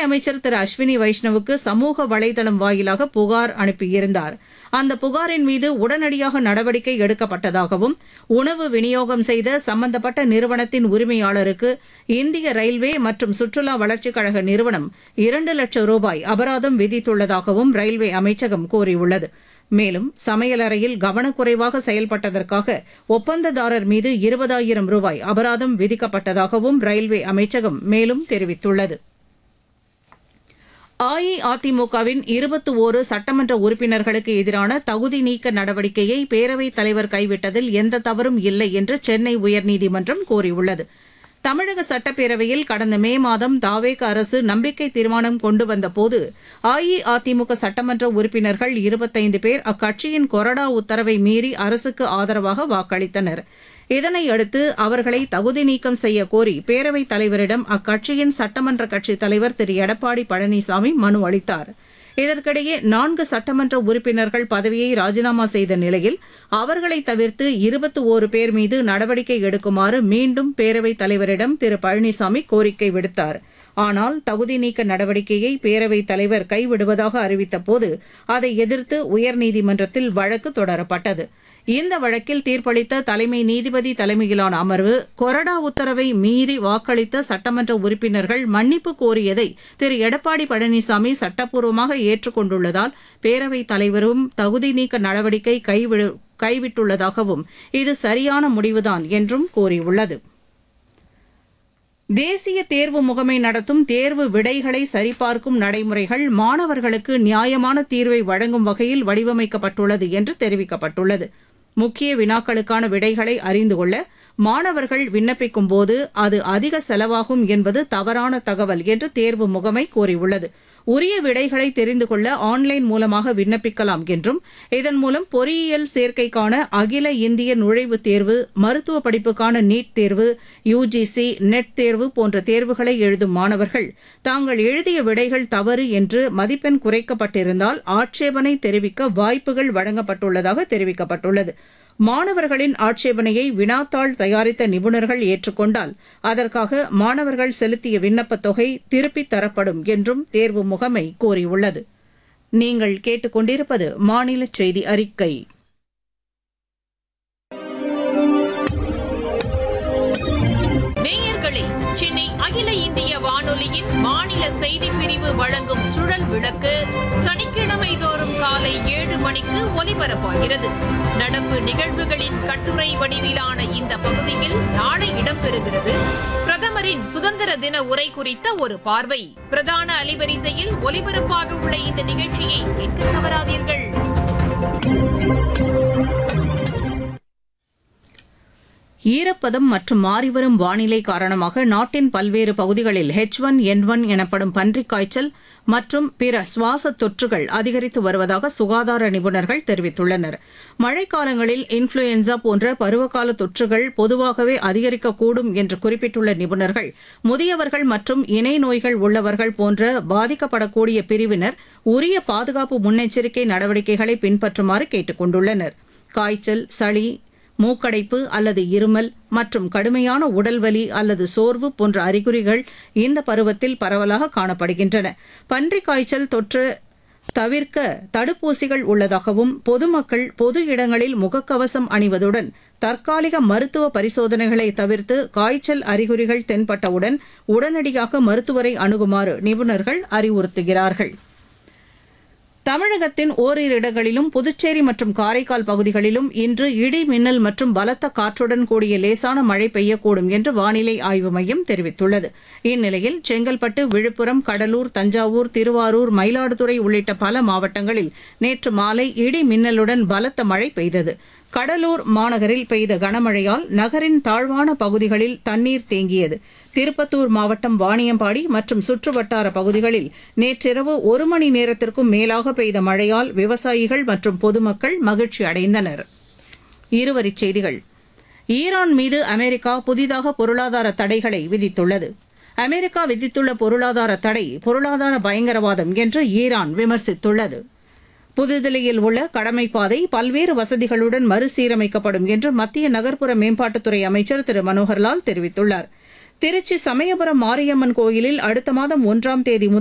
அமைச்சர் திரு அஸ்வினி வைஷ்ணவுக்கு சமூக வலைதளம் வாயிலாக புகார் அனுப்பியிருந்தார் அந்த புகாரின் மீது உடனடியாக நடவடிக்கை எடுக்கப்பட்டதாகவும் உணவு விநியோகம் செய்த சம்பந்தப்பட்ட நிறுவனத்தின் உரிமையாளருக்கு இந்திய ரயில்வே மற்றும் சுற்றுலா வளர்ச்சிக் கழக நிறுவனம் இரண்டு லட்சம் ரூபாய் அபராதம் விதித்துள்ளதாகவும் ரயில்வே அமைச்சகம் கூறியுள்ளது மேலும் சமையலறையில் கவனக்குறைவாக செயல்பட்டதற்காக ஒப்பந்ததாரர் மீது இருபதாயிரம் ரூபாய் அபராதம் விதிக்கப்பட்டதாகவும் ரயில்வே அமைச்சகம் மேலும் தெரிவித்துள்ளது அஇஅதிமுகவின் இருபத்தி ஓரு சட்டமன்ற உறுப்பினர்களுக்கு எதிரான தகுதி நீக்க நடவடிக்கையை பேரவைத் தலைவர் கைவிட்டதில் எந்த தவறும் இல்லை என்று சென்னை உயர்நீதிமன்றம் கூறியுள்ளது தமிழக சட்டப்பேரவையில் கடந்த மே மாதம் தாவேக அரசு நம்பிக்கை தீர்மானம் கொண்டு வந்தபோது அஇஅதிமுக சட்டமன்ற உறுப்பினர்கள் இருபத்தைந்து பேர் அக்கட்சியின் கொறடா உத்தரவை மீறி அரசுக்கு ஆதரவாக வாக்களித்தனர் இதனையடுத்து அவர்களை தகுதி நீக்கம் செய்ய கோரி பேரவைத் தலைவரிடம் அக்கட்சியின் சட்டமன்ற கட்சித் தலைவர் திரு எடப்பாடி பழனிசாமி மனு அளித்தார் இதற்கிடையே நான்கு சட்டமன்ற உறுப்பினர்கள் பதவியை ராஜினாமா செய்த நிலையில் அவர்களை தவிர்த்து இருபத்தி ஓரு பேர் மீது நடவடிக்கை எடுக்குமாறு மீண்டும் பேரவைத் தலைவரிடம் திரு பழனிசாமி கோரிக்கை விடுத்தார் ஆனால் தகுதி நீக்க நடவடிக்கையை பேரவைத் தலைவர் கைவிடுவதாக அறிவித்தபோது அதை எதிர்த்து உயர்நீதிமன்றத்தில் வழக்கு தொடரப்பட்டது இந்த வழக்கில் தீர்ப்பளித்த தலைமை நீதிபதி தலைமையிலான அமர்வு கொறடா உத்தரவை மீறி வாக்களித்த சட்டமன்ற உறுப்பினர்கள் மன்னிப்பு கோரியதை திரு எடப்பாடி பழனிசாமி சட்டப்பூர்வமாக ஏற்றுக்கொண்டுள்ளதால் பேரவைத் தலைவரும் தகுதி நீக்க நடவடிக்கை கைவிடு கைவிட்டுள்ளதாகவும் இது சரியான முடிவுதான் என்றும் கூறியுள்ளது தேசிய தேர்வு முகமை நடத்தும் தேர்வு விடைகளை சரிபார்க்கும் நடைமுறைகள் மாணவர்களுக்கு நியாயமான தீர்வை வழங்கும் வகையில் வடிவமைக்கப்பட்டுள்ளது என்று தெரிவிக்கப்பட்டுள்ளது முக்கிய வினாக்களுக்கான விடைகளை அறிந்து கொள்ள மாணவர்கள் விண்ணப்பிக்கும் போது அது அதிக செலவாகும் என்பது தவறான தகவல் என்று தேர்வு முகமை கூறியுள்ளது உரிய விடைகளை தெரிந்து கொள்ள ஆன்லைன் மூலமாக விண்ணப்பிக்கலாம் என்றும் இதன் மூலம் பொறியியல் சேர்க்கைக்கான அகில இந்திய நுழைவுத் தேர்வு மருத்துவ படிப்புக்கான நீட் தேர்வு யுஜிசி நெட் தேர்வு போன்ற தேர்வுகளை எழுதும் மாணவர்கள் தாங்கள் எழுதிய விடைகள் தவறு என்று மதிப்பெண் குறைக்கப்பட்டிருந்தால் ஆட்சேபனை தெரிவிக்க வாய்ப்புகள் வழங்கப்பட்டுள்ளதாக தெரிவிக்கப்பட்டுள்ளது மாணவர்களின் ஆட்சேபனையை வினாத்தாள் தயாரித்த நிபுணர்கள் ஏற்றுக்கொண்டால் அதற்காக மாணவர்கள் செலுத்திய விண்ணப்பத் தொகை திருப்பித் தரப்படும் என்றும் தேர்வு முகமை கூறியுள்ளது நீங்கள் கேட்டுக்கொண்டிருப்பது மாநில செய்தி அறிக்கை நேயர்களே சென்னை அகில இந்திய வானொலியின் மாநில செய்திப் பிரிவு வழங்கும் சுழல் விளக்கு சனிக்கிழமை தோறும் காலை ஏழு மணிக்கு ஒலிபரப்பாகிறது நடப்பு நிகழ்வுகளின் கட்டுரை வடிவிலான இந்த பகுதியில் நாளை இடம்பெறுகிறது பிரதமரின் சுதந்திர தின உரை குறித்த ஒரு பார்வை பிரதான அலைவரிசையில் ஒலிபரப்பாக உள்ள இந்த நிகழ்ச்சியை கேட்க தவறாதீர்கள் ஈரப்பதம் மற்றும் மாறிவரும் வானிலை காரணமாக நாட்டின் பல்வேறு பகுதிகளில் ஹெச் ஒன் என் ஒன் எனப்படும் பன்றிக் காய்ச்சல் மற்றும் பிற சுவாச தொற்றுகள் அதிகரித்து வருவதாக சுகாதார நிபுணர்கள் தெரிவித்துள்ளனர் மழைக்காலங்களில் இன்ஃபுளுயன்சா போன்ற பருவகால தொற்றுகள் பொதுவாகவே அதிகரிக்கக்கூடும் என்று குறிப்பிட்டுள்ள நிபுணர்கள் முதியவர்கள் மற்றும் இணை நோய்கள் உள்ளவர்கள் போன்ற பாதிக்கப்படக்கூடிய பிரிவினர் உரிய பாதுகாப்பு முன்னெச்சரிக்கை நடவடிக்கைகளை பின்பற்றுமாறு கேட்டுக் கொண்டுள்ளனர் காய்ச்சல் சளி மூக்கடைப்பு அல்லது இருமல் மற்றும் கடுமையான உடல்வலி அல்லது சோர்வு போன்ற அறிகுறிகள் இந்த பருவத்தில் பரவலாக காணப்படுகின்றன பன்றிக் காய்ச்சல் தொற்று தவிர்க்க தடுப்பூசிகள் உள்ளதாகவும் பொதுமக்கள் பொது இடங்களில் முகக்கவசம் அணிவதுடன் தற்காலிக மருத்துவ பரிசோதனைகளை தவிர்த்து காய்ச்சல் அறிகுறிகள் தென்பட்டவுடன் உடனடியாக மருத்துவரை அணுகுமாறு நிபுணர்கள் அறிவுறுத்துகிறார்கள் தமிழகத்தின் ஓரிரு இடங்களிலும் புதுச்சேரி மற்றும் காரைக்கால் பகுதிகளிலும் இன்று இடி மின்னல் மற்றும் பலத்த காற்றுடன் கூடிய லேசான மழை பெய்யக்கூடும் என்று வானிலை ஆய்வு மையம் தெரிவித்துள்ளது இந்நிலையில் செங்கல்பட்டு விழுப்புரம் கடலூர் தஞ்சாவூர் திருவாரூர் மயிலாடுதுறை உள்ளிட்ட பல மாவட்டங்களில் நேற்று மாலை இடி மின்னலுடன் பலத்த மழை பெய்தது கடலூர் மாநகரில் பெய்த கனமழையால் நகரின் தாழ்வான பகுதிகளில் தண்ணீர் தேங்கியது திருப்பத்தூர் மாவட்டம் வாணியம்பாடி மற்றும் சுற்றுவட்டார பகுதிகளில் நேற்றிரவு ஒரு மணி நேரத்திற்கும் மேலாக பெய்த மழையால் விவசாயிகள் மற்றும் பொதுமக்கள் மகிழ்ச்சி அடைந்தனர் இருவரிச் செய்திகள் ஈரான் மீது அமெரிக்கா புதிதாக பொருளாதார தடைகளை விதித்துள்ளது அமெரிக்கா விதித்துள்ள பொருளாதார தடை பொருளாதார பயங்கரவாதம் என்று ஈரான் விமர்சித்துள்ளது புதுதில்லியில் உள்ள கடமைப்பாதை பல்வேறு வசதிகளுடன் மறுசீரமைக்கப்படும் என்று மத்திய நகர்ப்புற மேம்பாட்டுத்துறை அமைச்சர் திரு மனோகர்லால் தெரிவித்துள்ளார் திருச்சி சமயபுரம் மாரியம்மன் கோயிலில் அடுத்த மாதம் ஒன்றாம் தேதி முதல்